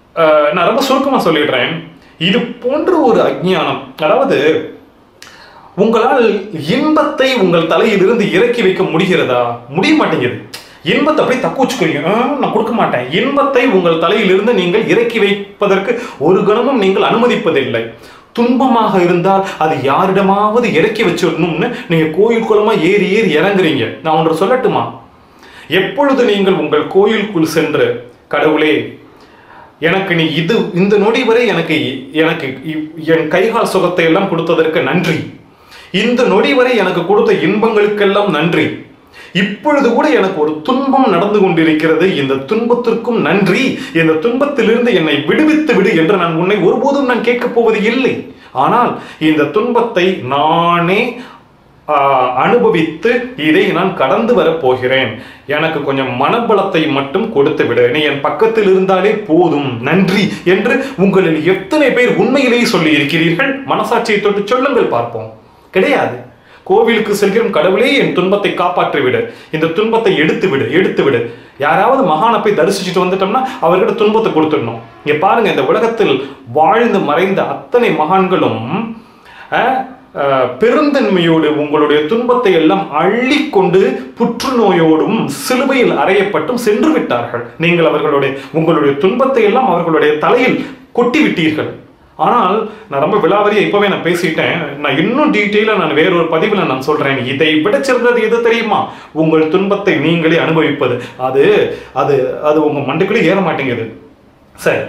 அஹ், நான் ரொம்ப சுருக்கமா சொல்லிடுறேன் இது போன்ற ஒரு அஜ்ஞானம் அதாவது உங்களால் இன்பத்தை உங்கள் தலையிலிருந்து இறக்கி வைக்க முடிகிறதா முடிய மாட்டேங்குது இன்பத்தை அப்படியே தக்க வச்சுக்கிறீங்க ஆ, நான் கொடுக்க மாட்டேன் இன்பத்தை உங்கள் தலையிலிருந்து நீங்கள் இறக்கி வைப்பதற்கு ஒரு கணமும் நீங்கள் அனுமதிப்பதில்லை துன்பமாக இருந்தால் அது யாரிடமாவது இறக்கி வச்சிடணும்னு நீங்க கோயில் குளமா ஏறி ஏறி இறங்குறீங்க நான் ஒன்று சொல்லட்டுமா எப்பொழுது நீங்கள் உங்கள் கோயிலுக்குள் சென்று கடவுளே எனக்கு நீ இது இந்த நொடி வரை எனக்கு எனக்கு இ- என் கைகால் சுகத்தை எல்லாம் கொடுத்ததற்கு நன்றி இந்த நொடி வரை எனக்கு கொடுத்த இன்பங்களுக்கெல்லாம் நன்றி இப்பொழுது கூட எனக்கு ஒரு துன்பம் நடந்து கொண்டிருக்கிறது இந்த துன்பத்திற்கும் நன்றி இந்த துன்பத்திலிருந்து என்னை விடுவித்து விடு என்று நான் உன்னை ஒருபோதும் நான் கேட்கப் போவது இல்லை ஆனால் இந்த துன்பத்தை நானே ஆஹ், அனுபவித்து இதை நான் கடந்து வரப் போகிறேன் எனக்கு கொஞ்சம் மனபலத்தை மட்டும் கொடுத்து விடு நீ என் பக்கத்தில் இருந்தாலே போதும் நன்றி என்று உங்களில் எத்தனை பேர் உண்மையிலேயே சொல்லி இருக்கிறீர்கள் மனசாட்சியை தொட்டு சொல்லுங்கள் பார்ப்போம் கிடையாது கோவிலுக்கு செல்கிறோம் கடவுளே என் துன்பத்தை காப்பாற்றி விடு இந்த துன்பத்தை எடுத்து விடு எடுத்து விடு யாராவது மகானை போய் தரிசிச்சுட்டு வந்துட்டோம்னா அவர்கிட்ட துன்பத்தை கொடுத்துடணும் இங்க பாருங்க இந்த உலகத்தில் வாழ்ந்து மறைந்த அத்தனை மகான்களும் அஹ், அஹ், பெருந்தன்மையோடு உங்களுடைய துன்பத்தை எல்லாம் அள்ளிக்கொண்டு புற்றுநோயோடும் சிலுவையில் அறையப்பட்டும் சென்று விட்டார்கள் நீங்கள் அவர்களுடைய உங்களுடைய துன்பத்தை எல்லாம் அவர்களுடைய தலையில் கொட்டி விட்டீர்கள் ஆனால் நான் ரொம்ப விலாவரியா இப்பவே நான் பேசிட்டேன் நான் இன்னும் டீட்டெயிலா நான் வேறொரு பதிவுல நான் சொல்றேன் இதை விட சிறந்தது எது தெரியுமா உங்கள் துன்பத்தை நீங்களே அனுபவிப்பது அது அது அது உங்க மண்டைக்குள்ளே ஏற மாட்டேங்குது சரி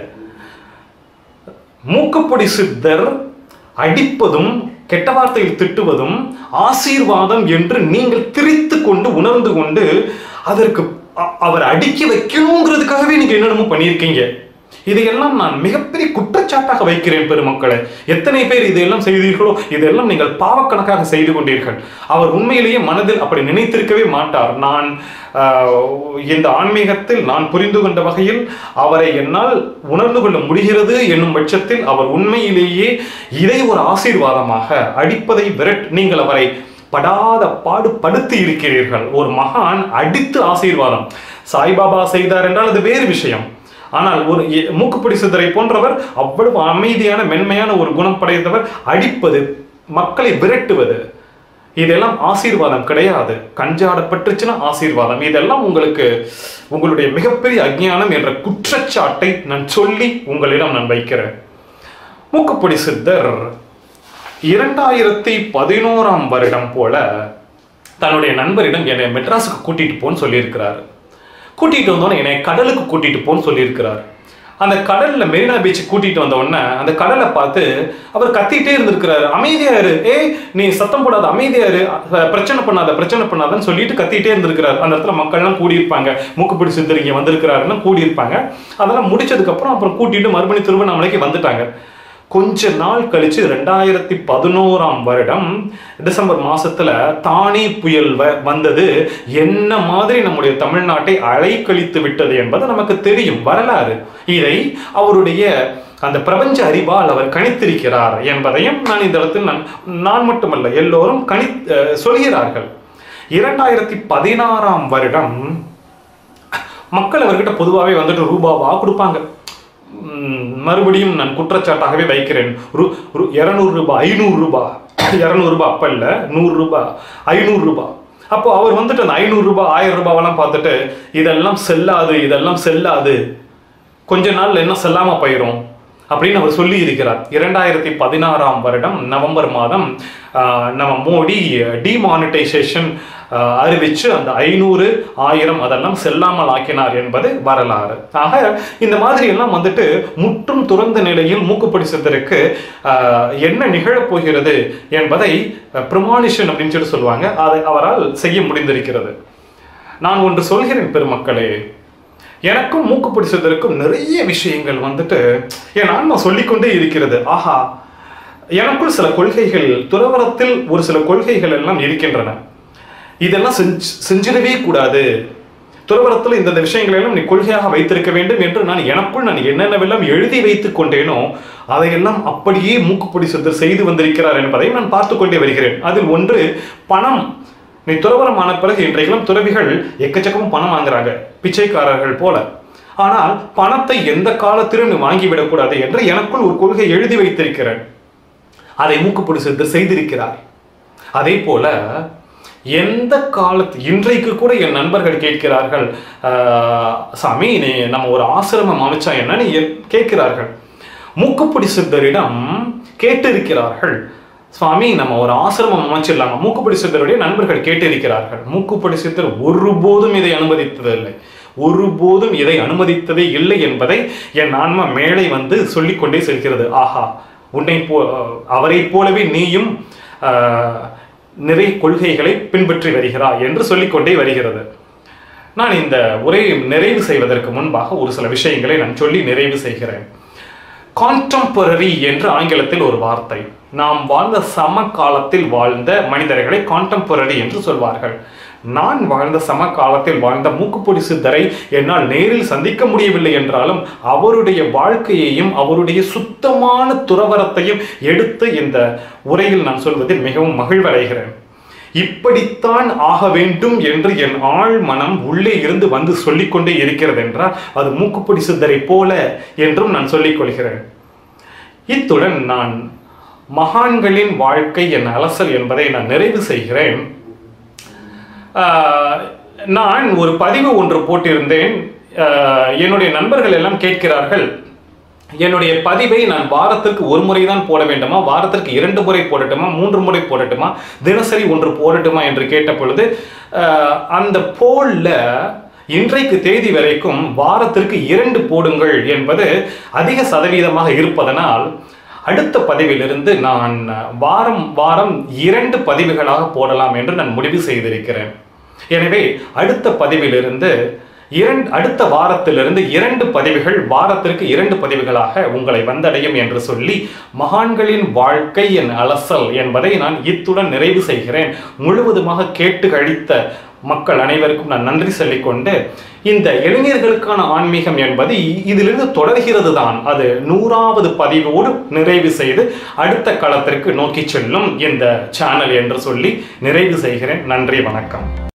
மூக்குப்பொடி சித்தர் அடிப்பதும் கெட்ட வார்த்தையில் திட்டுவதும் ஆசீர்வாதம் என்று நீங்கள் திரித்து கொண்டு உணர்ந்து கொண்டு அதற்கு அ- அவர் அடிக்க வைக்கணுங்கிறதுக்காகவே நீங்க என்னென்னமோ பண்ணியிருக்கீங்க இதையெல்லாம் நான் மிகப்பெரிய குற்றச்சாட்டாக வைக்கிறேன் பெருமக்களே எத்தனை பேர் இதையெல்லாம் செய்தீர்களோ இதெல்லாம் நீங்கள் பாவக்கணக்காக செய்து கொண்டீர்கள் அவர் உண்மையிலேயே மனதில் அப்படி நினைத்திருக்கவே மாட்டார் நான் ஆஹ், இந்த ஆன்மீகத்தில் நான் புரிந்து கொண்ட வகையில் அவரை என்னால் உணர்ந்து கொள்ள முடிகிறது என்னும் பட்சத்தில் அவர் உண்மையிலேயே இதை ஒரு ஆசீர்வாதமாக அடிப்பதை விரட் நீங்கள் அவரை படாத பாடு படுத்தி இருக்கிறீர்கள் ஒரு மகான் அடித்து ஆசீர்வாதம் சாய்பாபா செய்தார் என்றால் அது வேறு விஷயம் ஆனால் ஒரு எ- மூக்குப்பிடி சித்தரை போன்றவர் அவ்வளவு அமைதியான மென்மையான ஒரு குணம் படைத்தவர் அடிப்பது மக்களை விரட்டுவது இதெல்லாம் ஆசீர்வாதம் கிடையாது கஞ்சாடப்பட்டுச்சுன்னா ஆசீர்வாதம் இதெல்லாம் உங்களுக்கு உங்களுடைய மிகப்பெரிய அஜ்ஞானம் என்ற குற்றச்சாட்டை நான் சொல்லி உங்களிடம் நான் வைக்கிறேன் மூக்குப்பிடி சித்தர் இரண்டாயிரத்தி பதினோராம் வருடம் போல தன்னுடைய நண்பரிடம் என்னை மெட்ராஸுக்கு கூட்டிட்டு போன்னு சொல்லியிருக்கிறார் கூட்டிட்டு வந்தோன்னே என்னை கடலுக்கு கூட்டிட்டு போன்னு சொல்லியிருக்கிறார் அந்த கடல்ல மெரினா பீச் கூட்டிட்டு வந்த உடனே அந்த கடலை பார்த்து அவர் கத்திட்டே இருந்திருக்கிறாரு அமைதியா இரு ஏய் நீ சத்தம் போடாத அமைதியா இரு அஹ், பிரச்சனை பண்ணாத பிரச்சனை பண்ணாதன்னு சொல்லிட்டு கத்திட்டே இருந்திருக்கிறார் அந்த இடத்துல மக்கள்லாம் கூடியிருப்பாங்க மூக்குப்பிடி சித்தர் இங்க வந்திருக்கிறாருன்னு கூடியிருப்பாங்க அதெல்லாம் முடிச்சதுக்கு அப்புறம் அப்புறம் கூட்டிட்டு மறுபடியும் திருவண்ணாமலைக்கு வந்துட்டாங்க கொஞ்ச நாள் கழிச்சு ரெண்டாயிரத்தி பதினோராம் வருடம் டிசம்பர் மாசத்துல தானே புயல் வ- வந்தது என்ன மாதிரி நம்முடைய தமிழ்நாட்டை அலைக்கழித்து விட்டது என்பது நமக்கு தெரியும் வரலாறு இதை அவருடைய அந்த பிரபஞ்ச அறிவால் அவர் கணித்திருக்கிறார் என்பதையும் நான் இந்த இடத்தில் நான் நான் மட்டுமல்ல எல்லோரும் கணி அஹ் சொல்கிறார்கள் இரண்டாயிரத்தி பதினாறாம் வருடம் மக்கள் அவர்கிட்ட பொதுவாகவே வந்துட்டு ரூபாவா கொடுப்பாங்க ம், மறுபடியும் நான் குற்றச்சாட்டாகவே வைக்கிறேன் ரு ரு இரநூறு ரூபாய் ஐநூறு ரூபாய் இரநூறு ரூபாய் அப்ப இல்ல நூறு ரூபாய் ஐநூறு ரூபாய் அப்போ அவர் வந்துட்டு அந்த ஐநூறு ரூபாய் ஆயிரம் ரூபாவெல்லாம் பார்த்துட்டு இதெல்லாம் செல்லாது இதெல்லாம் செல்லாது கொஞ்ச நாள்ல என்ன செல்லாம போயிரும் அப்படின்னு அவர் சொல்லி இருக்கிறார் இரண்டாயிரத்தி பதினாறாம் வருடம் நவம்பர் மாதம் ஆஹ், நம்ம மோடி டிமானிட்டைசேஷன் அறிவிச்சு அந்த ஐநூறு ஆயிரம் அதெல்லாம் செல்லாமல் ஆக்கினார் என்பது வரலாறு ஆக இந்த மாதிரி எல்லாம் வந்துட்டு முற்றும் துறந்த நிலையில் மூக்குப்படி சித்தருக்கு ஆஹ், என்ன நிகழப் போகிறது என்பதை ப்ரமானிஷன் அப்படின்னு சொல்லி சொல்லுவாங்க அதை அவரால் செய்ய முடிந்திருக்கிறது நான் ஒன்று சொல்கிறேன் பெருமக்களே எனக்கும் மூக்கு பிடிச்சதற்கும் நிறைய விஷயங்கள் வந்துட்டு என் ஆன்மா சொல்லிக்கொண்டே இருக்கிறது ஆஹா எனக்குள் சில கொள்கைகள் துறவரத்தில் ஒரு சில கொள்கைகள் எல்லாம் இருக்கின்றன இதெல்லாம் செஞ்சு செஞ்சிடவே கூடாது துறவரத்தில் இந்த இந்த விஷயங்களை எல்லாம் நீ கொள்கையாக வைத்திருக்க வேண்டும் என்று நான் எனக்குள் நான் என்னென்னவெல்லாம் எழுதி வைத்துக் கொண்டேனோ அதையெல்லாம் அப்படியே மூக்குப்பொடி சித்தர் செய்து வந்திருக்கிறார் என்பதை நான் பார்த்து கொண்டே வருகிறேன் அதில் ஒன்று பணம் நீ துறவரம் ஆன பிறகு இன்றைக்கெல்லாம் துறவிகள் எக்கச்சக்கமும் பணம் வாங்குறாங்க பிச்சைக்காரர்கள் போல ஆனால் பணத்தை எந்த காலத்திலும் நீ வாங்கிவிடக்கூடாது என்று எனக்குள் ஒரு கொள்கை எழுதி வைத்திருக்கிறேன் அதை மூக்குப்பிடி சித்தர் செய்திருக்கிறார் அதே போல எந்த காலத்து இன்றைக்கு கூட என் நண்பர்கள் கேட்கிறார்கள் "ஆஹ், சாமி நீ நம்ம ஒரு ஆசிரமம் அமைச்சா என்னன்னு எ- கேட்கிறார்கள் மூக்குப்பிடி சித்தரிடம் கேட்டிருக்கிறார்கள் சுவாமி நம்ம ஒரு ஆசிரமம் அமைச்சிடலாமா மூக்குப்பிடி சித்தருடைய நண்பர்கள் கேட்டிருக்கிறார்கள் மூக்குப்பிடி சித்தர் ஒருபோதும் இதை அனுமதித்ததில்லை ஒருபோதும் இதை அனுமதித்ததே இல்லை என்பதை என் ஆன்மா மேலே வந்து சொல்லிக்கொண்டே செல்கிறது ஆஹா உன்னை போ அவரைப் போலவே நீயும் ஆஹ், நிறைய கொள்கைகளை பின்பற்றி வருகிறாய் என்று சொல்லிக்கொண்டே வருகிறது நான் இந்த உரையை நிறைவு செய்வதற்கு முன்பாக ஒரு சில விஷயங்களை நான் சொல்லி நிறைவு செய்கிறேன் கான்டெம்பரரி என்று ஆங்கிலத்தில் ஒரு வார்த்தை நாம் வாழ்ந்த சமகாலத்தில் வாழ்ந்த மனிதர்களை கான்டெம்பரரி என்று சொல்வார்கள் நான் வாழ்ந்த சமகாலத்தில் வாழ்ந்த மூக்குப்பொடி சித்தரை என்னால் நேரில் சந்திக்க முடியவில்லை என்றாலும் அவருடைய வாழ்க்கையையும் அவருடைய சுத்தமான துறவரத்தையும் எடுத்து இந்த உரையில் நான் சொல்வதில் மிகவும் மகிழ்வடைகிறேன் இப்படித்தான் ஆக வேண்டும் என்று என் ஆழ் மனம் உள்ளே இருந்து வந்து சொல்லிக்கொண்டே இருக்கிறது என்றால் அது மூக்குப்பிடி சித்தரை போல என்றும் நான் சொல்லிக் கொள்கிறேன் இத்துடன் நான் மகான்களின் வாழ்க்கை என் அலசல் என்பதை நான் நிறைவு செய்கிறேன் ஆஹ், நான் ஒரு பதிவு ஒன்று போட்டிருந்தேன் ஆஹ், என்னுடைய நண்பர்கள் எல்லாம் கேட்கிறார்கள் என்னுடைய பதிவை நான் வாரத்திற்கு ஒரு முறை தான் போட வேண்டுமா வாரத்திற்கு இரண்டு முறை போடட்டுமா மூன்று முறை போடட்டுமா தினசரி ஒன்று போடட்டுமா என்று கேட்ட பொழுது ஆஹ், அந்த போல்ல இன்றைக்கு தேதி வரைக்கும் வாரத்திற்கு இரண்டு போடுங்கள் என்பது அதிக சதவீதமாக இருப்பதனால் அடுத்த பதிவிலிருந்து நான் வாரம் வாரம் இரண்டு பதிவுகளாக போடலாம் என்று நான் முடிவு செய்திருக்கிறேன் எனவே அடுத்த பதிவிலிருந்து இரண்டு அடுத்த வாரத்திலிருந்து இரண்டு பதிவுகள் வாரத்திற்கு இரண்டு பதிவுகளாக உங்களை வந்தடையும் என்று சொல்லி மகான்களின் வாழ்க்கை என் அலசல் என்பதை நான் இத்துடன் நிறைவு செய்கிறேன் முழுவதுமாக கேட்டு கழித்த மக்கள் அனைவருக்கும் நான் நன்றி சொல்லிக்கொண்டு இந்த இளைஞர்களுக்கான ஆன்மீகம் என்பது இ- இதிலிருந்து தொடர்கிறது தான் அது நூறாவது பதிவோடு நிறைவு செய்து அடுத்த களத்திற்கு நோக்கி செல்லும் இந்த சேனல் என்று சொல்லி நிறைவு செய்கிறேன் நன்றி வணக்கம்